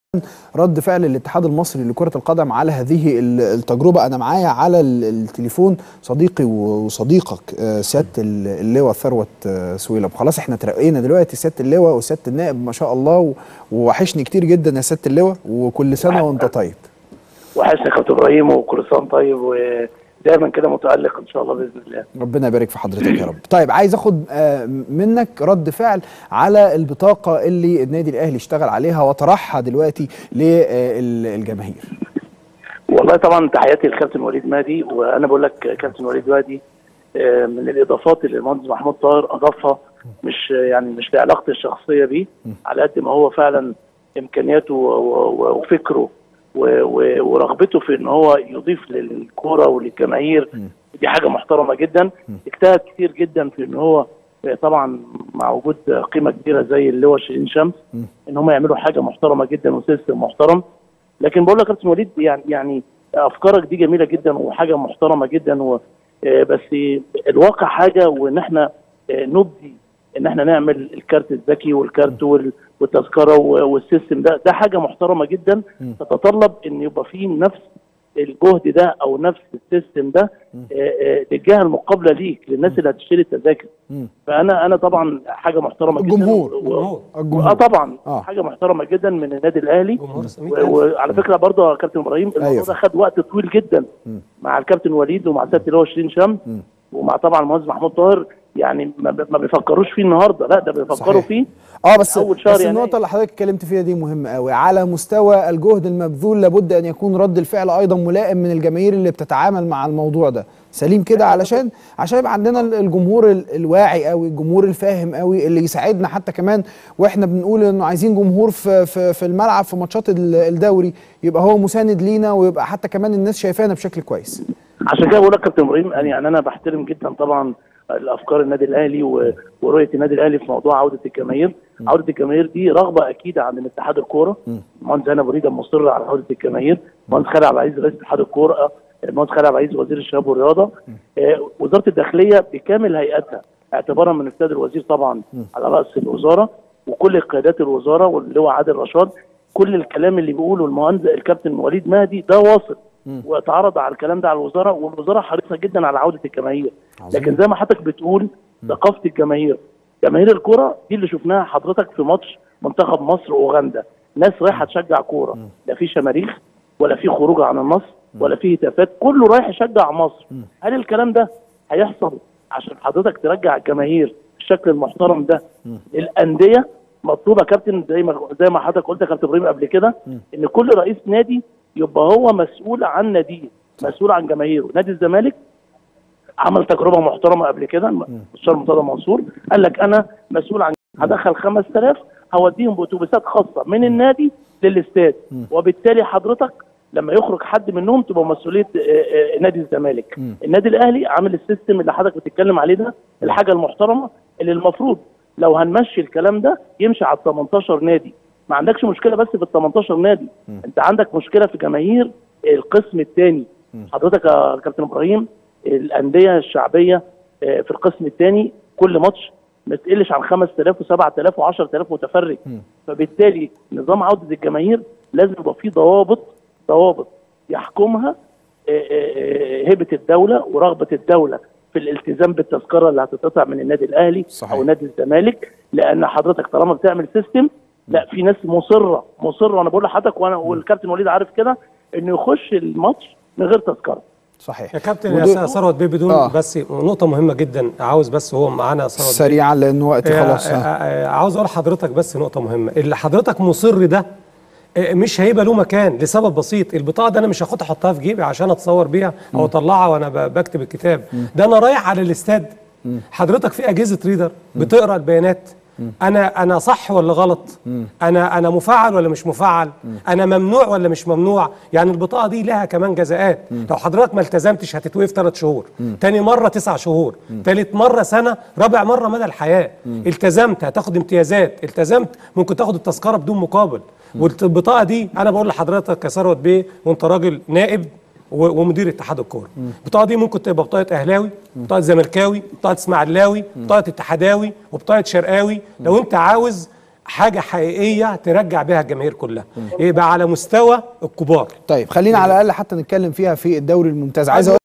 رد فعل الاتحاد المصري لكرة القدم على هذه ال- التجربة أنا معايا على ال- التليفون صديقي و- وصديقك آه، سيادة ال- اللواء ثروت آه، سويلم خلاص احنا ترقينا دلوقتي سيادة اللواء وسيادة النائب ما شاء الله و- ووحشني كتير جدا يا سيادة اللواء وكل سنة وانت طيب وحشني يا كابتن ابراهيم وكل سنه وأنت طيب ودايما كده متالق ان شاء الله باذن الله ربنا يبارك في حضرتك يا رب طيب عايز اخد آه، منك رد فعل على البطاقة اللي النادي الأهلي اشتغل عليها وطرحها دلوقتي للجماهير والله طبعا تحياتي للكابتن وليد مهدي وانا بقول لك كابتن وليد مهدي آه، من الاضافات اللي المهندس محمود طاهر اضافها مش يعني مش لعلاقتي الشخصيه بيه على قد ما هو فعلا امكانياته و- و- وفكره و- و- ورغبته في ان هو يضيف للكوره وللجماهير دي حاجه محترمه جدا اجتهد كتير جدا في ان هو آه، طبعا مع وجود قيمه كبيره زي اللواء شيرين شمس ان هم يعملوا حاجه محترمه جدا وسيستم محترم لكن بقول لك يا كابتن وليد يعني يعني افكارك دي جميله جدا وحاجه محترمه جدا و آه، بس الواقع حاجه وان احنا آه، نبدي ان احنا نعمل الكارت الذكي والكارت وال- والتذكره و- والسيستم ده ده حاجه محترمه جدا تتطلب ان يبقى فيه نفس الجهد ده او نفس السيستم ده آه، آه، للجهه المقابله ليك للناس اللي هتشتري التذاكر فانا انا طبعا حاجه محترمه جدا الجمهور. و- و- الجمهور. الجمهور. اه طبعا آه. حاجه محترمه جدا من النادي الاهلي جمهور سميك و- ألف. وعلى فكره برضه يا كابتن ابراهيم الموضوع أيوة. ده خد وقت طويل جدا مع الكابتن وليد ومع سياده اللي هو شيرين شمس ومع طبعا المهندس محمود طاهر يعني ما ب- ما بيفكروش فيه النهارده لا ده بيفكروا صحيح. فيه اه بس أول شهر بس يناير. النقطة اللي حضرتك اتكلمت فيها دي مهمة قوي على مستوى الجهد المبذول لابد ان يكون رد الفعل ايضا ملائم من الجماهير اللي بتتعامل مع الموضوع ده سليم كده علشان عشان يبقى عندنا ال- الجمهور ال- الواعي قوي الجمهور الفاهم قوي اللي يساعدنا حتى كمان واحنا بنقول انه عايزين جمهور في في في الملعب في ماتشات ال- الدوري يبقى هو مساند لينا ويبقى حتى كمان الناس شايفانا بشكل كويس عشان كده بقول لك كابتن ابراهيم يعني يعني انا بحترم جدا طبعا الافكار النادي الاهلي و- ورؤيه النادي الاهلي في موضوع عوده الجماهير عوده الجماهير دي رغبه اكيد عند اتحاد الكوره المهندس هنا بريده مصر على عوده الجماهير المهندس خالد عبد العزيز رئيس اتحاد الكوره المهندس خالد عبد العزيز وزير الشباب والرياضه آه، وزاره الداخليه بكامل هيئتها اعتبارا من استاذ الوزير طبعا على راس الوزاره وكل قيادات الوزاره واللي هو عادل رشاد كل الكلام اللي بيقوله المهندس الكابتن وليد مهدي ده واصل واتعرض على الكلام ده على الوزاره والوزاره حريصه جدا على عوده الجماهير لكن زي ما حضرتك بتقول ثقافه الجماهير جماهير الكوره دي اللي شفناها حضرتك في ماتش منتخب مصر واوغندا ناس رايحه تشجع كوره لا في شماريخ ولا في خروج عن النص ولا في هتافات كله رايح يشجع مصر هل الكلام ده هيحصل عشان حضرتك ترجع الجماهير بالشكل المحترم ده للانديه مطلوبه كابتن زي ما زي ما حضرتك قلت يا كابتن ابراهيم قبل كده ان كل رئيس نادي يبقى هو مسؤول عن ناديه مسؤول عن جماهيره نادي الزمالك عمل تجربه محترمه قبل كده المستشار مرتضى منصور قال لك انا مسؤول عن هدخل 5000 هوديهم باتوبيسات خاصه من النادي للاستاد وبالتالي حضرتك لما يخرج حد منهم تبقى مسؤوليه آه، آه، نادي الزمالك النادي الاهلي عامل السيستم اللي حضرتك بتتكلم عليه ده الحاجه المحترمه اللي المفروض لو هنمشي الكلام ده يمشي على 18 نادي ما عندكش مشكله بس في ال 18 نادي انت عندك مشكله في جماهير القسم الثاني حضرتك يا كابتن ابراهيم الانديه الشعبيه آه، في القسم الثاني كل ماتش ما تقلش عن 5000 و7000 و10000 متفرج فبالتالي نظام عوده الجماهير لازم يبقى فيه ضوابط ضوابط يحكمها آه، آه، آه، هيبه الدوله ورغبه الدوله في الالتزام بالتذكره اللي هتتقطع من النادي الاهلي صحيح. او نادي الزمالك لان حضرتك طالما بتعمل سيستم لا في ناس مصره مصره انا بقول لحضرتك وانا والكابتن وليد عارف كده انه يخش الماتش من غير تذكره صحيح يا كابتن ودول- يا ثروت بيه بدون آه. بس نقطه مهمه جدا عاوز بس هو معانا ثروت بيه. سريعا لان وقتي آه، خلاص آه، ها. آه، عاوز اقول لحضرتك بس نقطه مهمه اللي حضرتك مصر ده آه، مش هيبقى له مكان لسبب بسيط البطاقه ده انا مش هاخدها احطها في جيبي عشان اتصور بيها او اطلعها وانا ب- بكتب الكتاب ده انا رايح على الاستاد حضرتك في اجهزه ريدر بتقرا البيانات انا انا صح ولا غلط انا انا مفعل ولا مش مفعل انا ممنوع ولا مش ممنوع يعني البطاقه دي لها كمان جزاءات لو حضرتك ما التزمتش هتتوقف ثلاث شهور تاني مره تسع شهور ثالث مره سنه رابع مره مدى الحياه التزمت هتاخد امتيازات التزمت ممكن تاخد التذكره بدون مقابل والبطاقه دي انا بقول لحضرتك يا ثروت بيه وانت راجل نائب و- ومدير اتحاد الكوره البطاقه دي ممكن تبقى بطاقه اهلاوي بطاقه زملكاوي بطاقه اسماعيلاوي بطاقه اتحداوي وبطاقه شرقاوي لو انت عاوز حاجه حقيقيه ترجع بيها الجماهير كلها يبقى على مستوى الكبار طيب خلينا على الاقل حتى نتكلم فيها في الدوري الممتاز عايز أقول